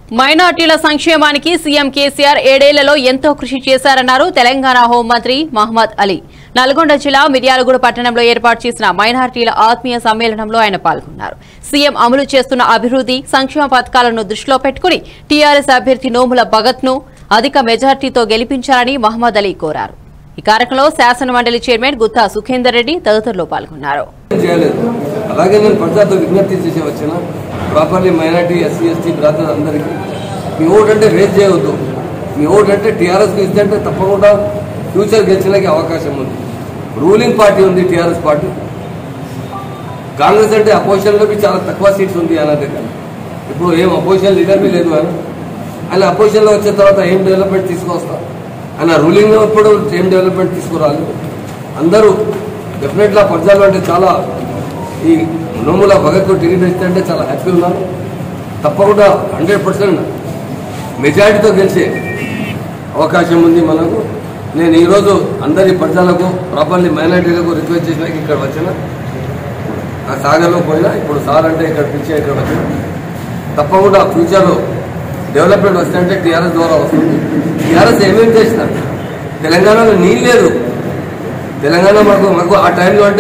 మైనార్టీల సంక్షేమానికి సీఎం కేసీఆర్ ఏడేళ్లలో ఎంతో కృషి చేశారన్నారు తెలంగాణ హోంమంత్రి మహమ్మద్ అలీ నల్గొండ జిల్లా మిర్యాలగూడ పట్టణంలో ఏర్పాటు చేసిన మైనార్టీల ఆత్మీయ సమ్మేళనంలో ఆయన పాల్గొన్నారు సీఎం అమలు చేస్తున్న అభివృద్ధి సంక్షేమ పథకాలను దృష్టిలో పెట్టుకుని టీఆర్ఎస్ అభ్యర్థి నోముల భగత్ ను అధిక మెజార్టీతో గెలిపించాలని మహమ్మద్ అలీ కోరారు ఈ కార్యక్రమంలో శాసన మండలి చైర్మన్ గుత్తా సుఖేందర్ రెడ్డి తదితరులు పాల్గొన్నారు చేయలేదు అలాగే నేను ప్రజలతో విజ్ఞప్తి చేసి వచ్చిన properly minority SC ST brothers అందరికీ మీ ఓటు అంటే వేస్ట్ చేయవద్దు మీ ఓటు అంటే టీఆర్ఎస్కి ఇస్తే అంటే తప్పకుండా ఫ్యూచర్ గెలిచడానికి అవకాశం ఉంది రూలింగ్ పార్టీ ఉంది టీఆర్ఎస్ పార్టీ కాంగ్రెస్ అంటే అపోజిషన్లో బి చాలా తక్కువ సీట్స్ ఉంది ఆయన దగ్గర ఇప్పుడు ఏం అపోజిషన్ లీడర్ బి లేదు ఆయన ఆయన అపోజిషన్లో వచ్చిన తర్వాత ఏం డెవలప్మెంట్ తీసుకొస్తా ఆయన రూలింగ్ ఇప్పుడు ఏం డెవలప్మెంట్ తీసుకురాలి అందరూ డెఫినెట్గా ప్రజలు అంటే చాలా ఈ నోముల భగత్ టికెట్ ఇస్తే అంటే చాలా హ్యాపీ ఉన్నారు తప్పకుండా హండ్రెడ్ పర్సెంట్ మెజారిటీతో గెలిచే అవకాశం ఉంది మనకు నేను ఈరోజు అందరి ప్రజలకు ప్రాపర్లీ మైనార్టీలకు రిక్వెస్ట్ చేసిన ఇక్కడ వచ్చిన ఆ సాగర్లో పోయినా ఇప్పుడు సార్ అంటే ఇక్కడ పిలిచి ఇక్కడ వచ్చిన తప్పకుండా ఫ్యూచర్లో డెవలప్మెంట్ వస్తుందంటే టీఆర్ఎస్ ద్వారా వస్తుంది టీఆర్ఎస్ ఏమేమి చేసిన తెలంగాణలో నీళ్ళు లేదు తెలంగాణ మనకు మాకు ఆ టైంలో అంటే